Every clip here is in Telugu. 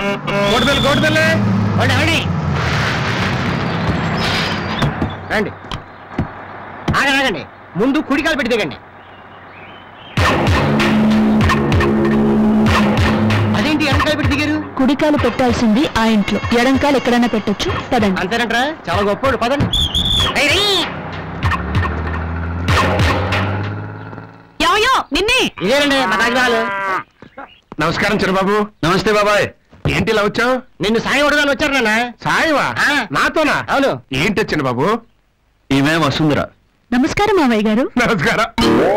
కోటిపల్లి కోటిపల్లి రండి రండి రండి ఆగండి ఆగండి ముందు కుడికాలు పెట్టి దిగండి అదేంటి ఎడంకాలు పెట్టి దిగారు కుడికాలు పెట్టాల్సింది ఆ ఇంట్లో ఎడంకాలు ఎక్కడైనా పెట్టొచ్చు పదండి అంతేనంటారా చాలా గొప్పోడు పదండి రేయ్, రేయ్. ఎవయో నిన్నే ఇదేనండి మా తాజ్మహల్ నమస్కారం చిరబాబు నమస్తే బాబాయ్ ఏంటి ఇలా వచ్చావు నిన్ను సాయం అడగాలని వచ్చారు నాన్న సాయవా ఆ. నాతోనా అవును ఏంటి చిన్నబాబు ఈమె వసుంధర నమస్కారం మావయ్య గారు నమస్కారం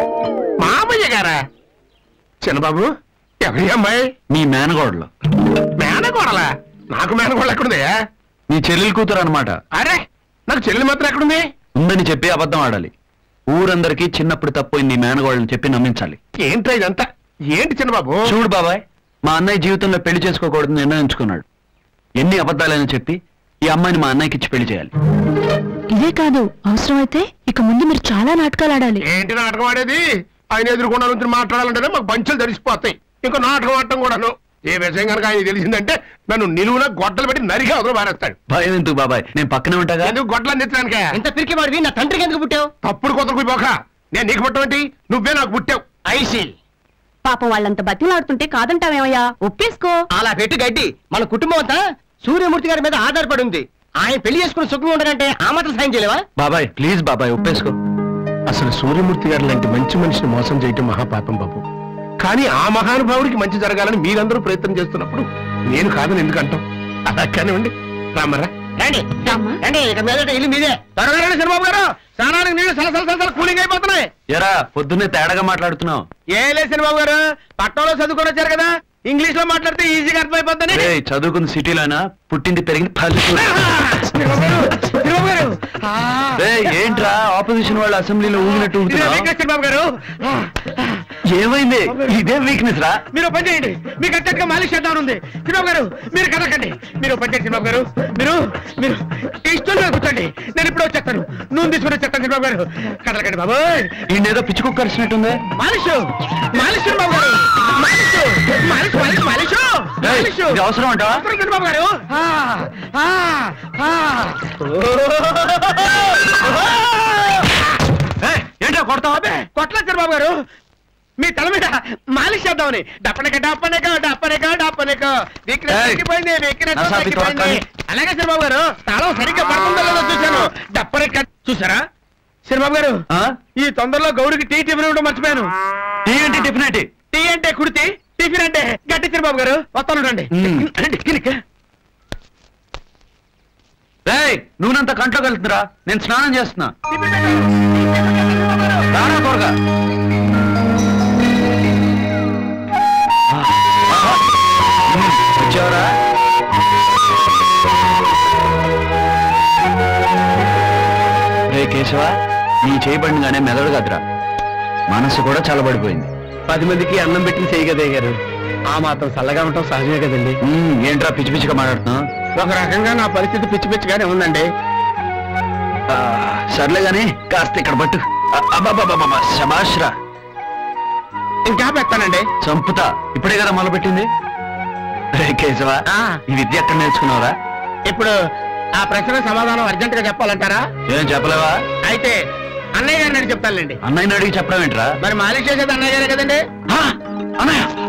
మామయ్య గారా చిన్నబాబు ఎవరి అమ్మాయి మీ మేనగోడలు మేనకోడలా నాకు మేనకోడలు ఎక్కడుందయ్యా మీ చెల్లెలు కూతురు అనమాట అరే నాకు చెల్లి మాత్రం ఎక్కడుంది ఉందని చెప్పి అబద్ధం ఆడాలి ఊరందరికీ చిన్నప్పుడు తప్పోయింది మీ మేనగోడని చెప్పి నమ్మించాలి ఏంట్రా ఇదంతా ఏంటి చిన్నబాబు చూడు బాబాయ్ మా అన్నయ్య జీవితంలో పెళ్లి చేసుకోకూడదని నిర్ణయించుకున్నాడు ఎన్ని అబద్ధాలని చెప్పి ఈ అమ్మాయిని మా అన్నయ్యకి ఇచ్చి పెళ్లి చేయాలి ఇదే కాదు అవసరమైతే ఇక ముందు మీరు చాలా నాటకాలు ఆడాలి ఏంటి నాటకం ఆడేది ఆయన ఎదురుకుండా నుంచి మాట్లాడాలంటేనే మాకు పంచులు తడిసిపోతాయి ఇంకా నాటకం ఆడటం కూడాను ఏ విషయం కనుక ఆయన తెలిసిందంటే నన్ను నిలువున గొడ్డలు పెట్టి నరిగా అవతల పారేస్తాడు భయం ఎందుకు బాబాయ్ నేను పక్కనే ఉంటాగా ఎందుకు గొడ్డలు అందించడానికే ఇంత పిరికి వాడివి నా తండ్రికి ఎందుకు పుట్టావు తప్పుడు కొత్తకు పోక నేను నీకు పుట్టమేంటి నువ్వే నాకు పుట్టావు ఐసీ పాపం వాళ్ళంత బతిలాడుతుంటే కాదంటావేమయ్యా ఒప్పేసుకో అలా పెట్టి గడ్డి మన కుటుంబం అంతా సూర్యమూర్తి గారి మీద ఆధారపడి ఉంది ఆయన పెళ్లి చేసుకుని సుఖంగా ఉండడంటే ఆ మాత్రం సాయం చేయలేవా బాబాయ్ ప్లీజ్ బాబాయ్ ఒప్పేసుకో అసలు సూర్యమూర్తి గారు లాంటి మంచి మనిషిని మోసం చేయటం మహాపాపం బాబు కానీ ఆ మహానుభావుడికి మంచి జరగాలని మీరందరూ ప్రయత్నం చేస్తున్నప్పుడు నేను కాదని ఎందుకు అంటాం అలా కానివ్వండి రామరా రండి రామ్మా. రండి ఇక మీదట ఇల్లు మీదే త్వరగా రండి చంద్రబాబు గారు స్నానానికి నీళ్ళు సలసల సలసల కూలింగ్ అయిపోతున్నాయి ఎరా పొద్దున్నే తేడాగా మాట్లాడుతున్నావు ఏ లేదు చంద్రబాబు గారు పట్టణంలో చదువుకొని వచ్చారు కదా ఇంగ్లీష్ లో మాట్లాడితే ఈజీగా అర్థమైపోద్దని రేయ్, చదువుకున్న సిటీలోనా పుట్టింది పెరిగింది పల్లెటూరు చంద్రబాబు గారు, చంద్రబాబు గారు ఆ, రేయ్, ఏంట్రా ఆపోజిషన్ వాళ్ళు అసెంబ్లీలో ఊగినట్టు ఇదే ఊగుతున్నావు weakness చంద్రబాబు గారు ఆ, ఏమైంది ఇదే వీక్నెస్ రా మీరు ఓ పని చేయండి మీకు అట్టగా మాలిష్ చేద్దామని ఉంది చంద్రబాబు గారు మీరు కదకండి మీరు ఓ పని చేయండి చంద్రబాబు గారు మీరు మీరు ఇష్టం మీద కూర్చోండి నేను ఇప్పుడు వచ్చేస్తాను నూనె తీసుకుని వచ్చేస్తాను చంద్రబాబు గారు కదలకండి బాబు ఈయనేదో పిచ్చి కుక్క అరిచినట్టుంది మాలిష్ మాలిష్ చంద్రబాబు గారు మాలిష్ మాలిష్ మాలిష్ మాలిష్ రేయ్, మాలిష్ ఇది అవసరం అంటావా అవసరం చంద్రబాబు గారు ఆ, ఆ, ఆ. ఏయ్, ఏంట్రా కొడతావు అబ్బే కొట్ల చంద్రబాబు గారు మీ తల మీద మాలిష్ చేద్దామని డప్పనిక డప్పనిక డప్పనిక డప్పనిక వీక్నెస్ ఏయ్, తగ్గిపోయింది వీక్నెస్ నా సాపి తగ్గిపోయింది తోకాలి. అలాగే చంద్రబాబు గారు తాళం సరిగ్గా పడుతుందో లేదో చూశాను డప్పనిక చూసారా చంద్రబాబు గారు ఆ? ఈ తొందరలో గౌరికి టీ టిఫిన్ ఇవ్వడం మర్చిపోయాను టీ ఏంటి టిఫిన్ ఏంటి టీ అంటే కుడితి టిఫిన్ అంటే గట్టి చంద్రబాబు గారు వస్తాను రండి మ్మ్. రండి, కిలిక్. రేయ్ నూనెంత కంట్లో కలుతుందిరా నేను స్నానం చేస్తున్నా రానా త్వరగా ఆహా. ఉమ్, వచ్చావరా రే కేశవ నీ చేయబడినగానే మెదడు కదరా మనసు కూడా చల్లబడిపోయింది పది మందికి అన్నం పెట్టి చేయగదే గారు ఆ మాత్రం చల్లగా ఉండటం సహజమే కదండి ఉమ్, ఏంట్రా పిచ్చి పిచ్చిగా మాట్లాడుతున్నావు ఒక రకంగా నా పరిస్థితి పిచ్చి పిచ్చిగానే ఉందండి ఆ, సర్లే గాని కాస్త ఇక్కడ పట్టు అబ్బాబాబాబా శబాష్రా ఇంకా పెడతానండి చంపుతా ఇప్పుడే కదా మొదలుపెట్టింది రే కేశవ ఆ. ఈ విద్య ఎక్కడ నేర్చుకున్నావురా ఇప్పుడు ఆ ప్రశ్న సమాధానం అర్జెంట్ గా చెప్పాలంటారా ఏం చెప్పలేవా అయితే అన్నయ్య గారిని అడిగి చెప్తానులేండి అన్నయ్యని అడిగి చెప్పడం ఏంట్రా మరి మాలిష్ చేసేది అన్నయ్య గారే కదండి ఆ, అన్నయ్య